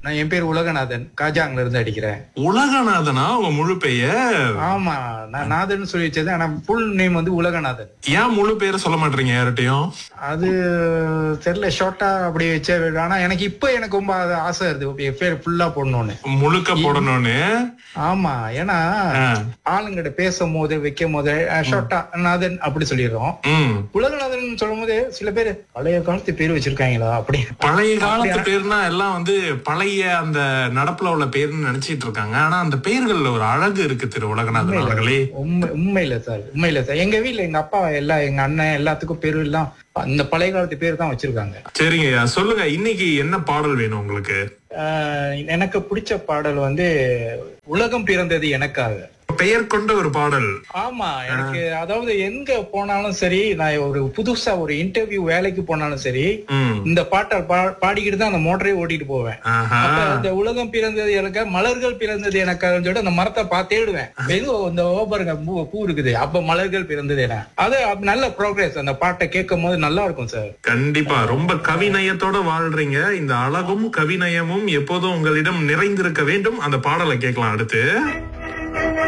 நான் என் பேர் உலகநாதன் காஜாங்ல இருந்து அடிக்கிறேன் உலகநாதனா உங்க முழு பெயர் ஆமா நான் நாதன் சொல்லி வச்சது ஆனா ஃபுல் நேம் வந்து உலகநாதன் ஏன் முழு பேரை சொல்ல மாட்டீங்க யார்கிட்டயும் அது தெரியல ஷார்ட்டா அப்படி வச்ச ஆனா எனக்கு இப்ப எனக்கு ரொம்ப அது ஆசை இருக்கு என் பேர் ஃபுல்லா போடணும்னு முழுக்க போடணும்னு ஆமா ஏன்னா ஆ. ஆளுங்கிட்ட பேசும் போது வைக்கும் போது ஷார்ட்டா நாதன் அப்படி சொல்லிடுறோம் ம் உலகநாதன் சொல்லும் போது சில பேர் பழைய காலத்து பேர் வச்சிருக்காங்களா அப்படி பழைய காலத்து பேர்னா எல்லாம் வந்து பழைய அந்த நடப்புல உள்ள பேர்னு நினைச்சிட்டு இருக்காங்க ஆனா அந்த பெயர்கள்ல ஒரு அழகு இருக்கு திரு உலகநாதன் அவர்களே உண்மை உண்மையில சார் உண்மையில சார் எங்க வீட்ல எங்க அப்பா எல்லா எங்க அண்ணன் எல்லாத்துக்கும் பேரு எல்லாம் அந்த பழைய காலத்து பேர் தான் வச்சிருக்காங்க சரிங்க ஐயா சொல்லுங்க இன்னைக்கு என்ன பாடல் வேணும் உங்களுக்கு ஆஹ் எனக்கு பிடிச்ச பாடல் வந்து உலகம் பிறந்தது எனக்காக பெயர் கொண்ட ஒரு பாடல் ஆமா எனக்கு அதாவது எங்க போனாலும் சரி நான் ஒரு புதுசா ஒரு இன்டர்வியூ வேலைக்கு போனாலும் சரி ம் இந்த பாட்டை பா- பாடிக்கிட்டு தான் அந்த மோட்டரே ஓட்டிட்டு போவேன் ஆஹா அப்ப அந்த உலகம் பிறந்தது எனக்கு மலர்கள் பிறந்தது எனக்காக சொல்லிட்டு அந்த மரத்தை பார்த்து தேடுவேன் எங்க இந்த ஓபருங்க பூ பூ இருக்குது அப்ப மலர்கள் பிறந்தது என அது அப்ப நல்ல ப்ரோக்ரஸ் அந்த பாட்டை கேட்கும் போது நல்லா இருக்கும் சார் கண்டிப்பா ரொம்ப கவிநயத்தோட வாழ்றீங்க இந்த அழகும் கவிநயமும் எப்போதும் உங்களிடம் நிறைந்திருக்க வேண்டும் அந்த பாடலை கேட்கலாம் அடுத்து